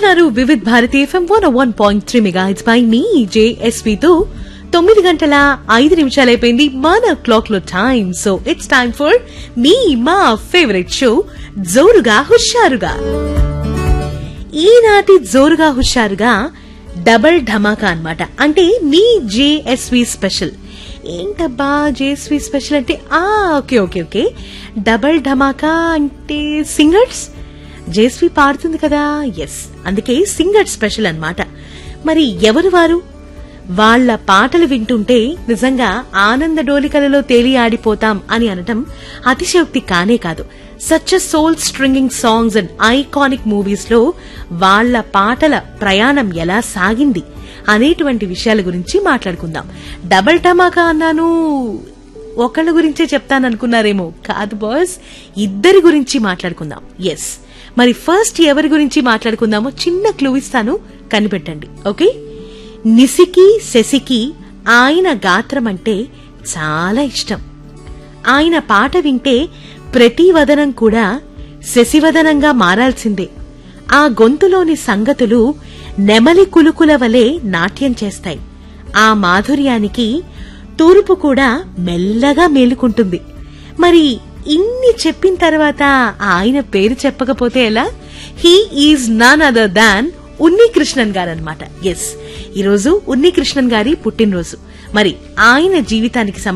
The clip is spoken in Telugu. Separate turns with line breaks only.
వింటున్నారు Vividh Bharati FM one one point three mega it's by me JSV తో తొమ్మిది గంటల ఐదు నిమిషాలు అయిపోయింది మన క్లాక్ లో time so it's time for మీ మా ఫేవరెట్ షో జోరుగా హుషారుగా ఈనాటి జోరుగా హుషారుగా డబల్ ధమాకా అన్నమాట అంటే మీ జేఎస్వి స్పెషల్ ఏంటబ్బా జేఎస్వి స్పెషల్ అంటే ఆ ఓకే ఓకే ఓకే డబల్ ధమాకా అంటే సింగర్స్ జేఎస్వి పాడుతుంది కదా ఎస్ అందుకే సింగర్ స్పెషల్ అన్నమాట మరి ఎవరు వారు వాళ్ళ పాటలు వింటుంటే నిజంగా ఆనంద డోలికలలో తేలి ఆడిపోతాం అని అనటం అతిశయోక్తి కానే కాదు such soul stirring songs and iconic movies లో వాళ్ళ పాటల ప్రయాణం ఎలా సాగింది అనేటువంటి విషయాల గురించి మాట్లాడుకుందాం డబల్ టమాకా అన్నాను ఒకళ్ళ గురించే చెప్తాననుకున్నారేమో కాదు బాస్ ఇద్దరి గురించి మాట్లాడుకుందాం ఎస్ మరి ఫస్ట్ ఎవరి గురించి మాట్లాడుకుందామో చిన్న క్లూ ఇస్తాను కనిపెట్టండి ఓకే నిసికి శశికి ఆయన గాత్రం అంటే చాలా ఇష్టం ఆయన పాట వింటే ప్రతి వదనం కూడా శశివదనంగా మారాల్సిందే ఆ గొంతులోని సంగతులు నెమలి కులుకుల వలె నాట్యం చేస్తాయి ఆ మాధుర్యానికి తూర్పు కూడా మెల్లగా మేలుకుంటుంది మరి ఇన్ని చెప్పిన తర్వాత ఆయన పేరు చెప్పకపోతే ఎలా he is none other than Unni Krishnan garu అనమాట ఎస్ ఈరోజు ఉన్ని కృష్ణన్ గారి పుట్టినరోజు మరి ఆయన జీవితానికి సంబంధించి